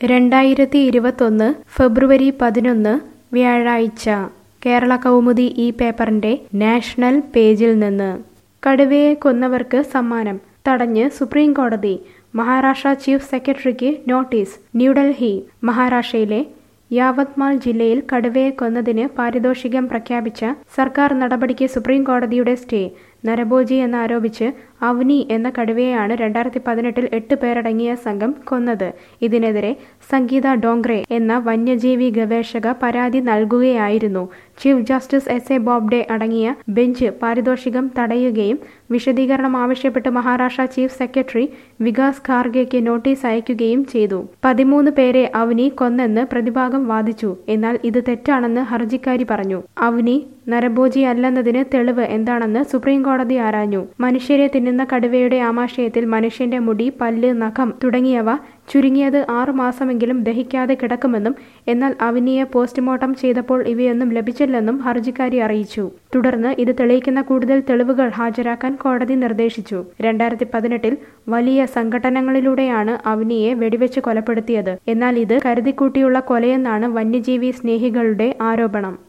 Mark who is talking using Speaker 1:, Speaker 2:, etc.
Speaker 1: രണ്ടായിരത്തി ഇരുപത്തൊന്ന് ഫെബ്രുവരി പതിനൊന്ന് വ്യാഴാഴ്ച കേരള കൗമുദി ഈ പേപ്പറിന്റെ നാഷണൽ പേജിൽ നിന്ന് കടുവയെ കൊന്നവർക്ക് സമ്മാനം തടഞ്ഞ് സുപ്രീം കോടതി മഹാരാഷ്ട്ര ചീഫ് സെക്രട്ടറിക്ക് നോട്ടീസ് ന്യൂഡൽഹി മഹാരാഷ്ട്രയിലെ യാവത്മാൽ ജില്ലയിൽ കടുവയെ കൊന്നതിന് പാരിതോഷികം പ്രഖ്യാപിച്ച സർക്കാർ നടപടിക്ക് സുപ്രീം കോടതിയുടെ സ്റ്റേ നരഭോജി എന്നാരോപിച്ച് അവനി എന്ന കടുവയെയാണ് രണ്ടായിരത്തി പതിനെട്ടിൽ എട്ട് പേരടങ്ങിയ സംഘം കൊന്നത് ഇതിനെതിരെ സംഗീത ഡോങ്ക്രെ എന്ന വന്യജീവി ഗവേഷക പരാതി നൽകുകയായിരുന്നു chief justice S A Bobde അടങ്ങിയ ബെഞ്ച് പാരിതോഷികം തടയുകയും വിശദീകരണം ആവശ്യപ്പെട്ട് മഹാരാഷ്ട്ര ചീഫ് സെക്രട്ടറി വികാസ് ഖാർഗെക്ക് നോട്ടീസ് അയക്കുകയും ചെയ്തു പതിമൂന്ന് പേരെ അവനി കൊന്നെന്ന് പ്രതിഭാഗം വാദിച്ചു എന്നാൽ ഇത് തെറ്റാണെന്ന് ഹർജിക്കാരി പറഞ്ഞു അവനി നരഭോജി അല്ലെന്നതിന് തെളിവ് എന്താണെന്ന് സുപ്രീം കോടതി ആരാഞ്ഞു മനുഷ്യരെ തിന്നുന്ന കടുവയുടെ ആമാശയത്തിൽ മനുഷ്യന്റെ മുടി പല്ല് നഖം തുടങ്ങിയവ ചുരുങ്ങിയത് ആറു മാസമെങ്കിലും ദഹിക്കാതെ കിടക്കുമെന്നും എന്നാൽ അവനിയെ പോസ്റ്റ്മോർട്ടം ചെയ്തപ്പോൾ ഇവയൊന്നും ലഭിച്ചില്ലെന്നും ഹർജിക്കാരി അറിയിച്ചു തുടർന്ന് ഇത് തെളിയിക്കുന്ന കൂടുതൽ തെളിവുകൾ ഹാജരാക്കാൻ കോടതി നിർദ്ദേശിച്ചു രണ്ടായിരത്തി പതിനെട്ടിൽ വലിയ സംഘടനകളിലൂടെയാണ് അവനിയെ വെടിവെച്ച് കൊലപ്പെടുത്തിയത് എന്നാൽ ഇത് കരുതിക്കൂട്ടിയുള്ള കൊലയെന്നാണ് വന്യജീവി സ്നേഹികളുടെ ആരോപണം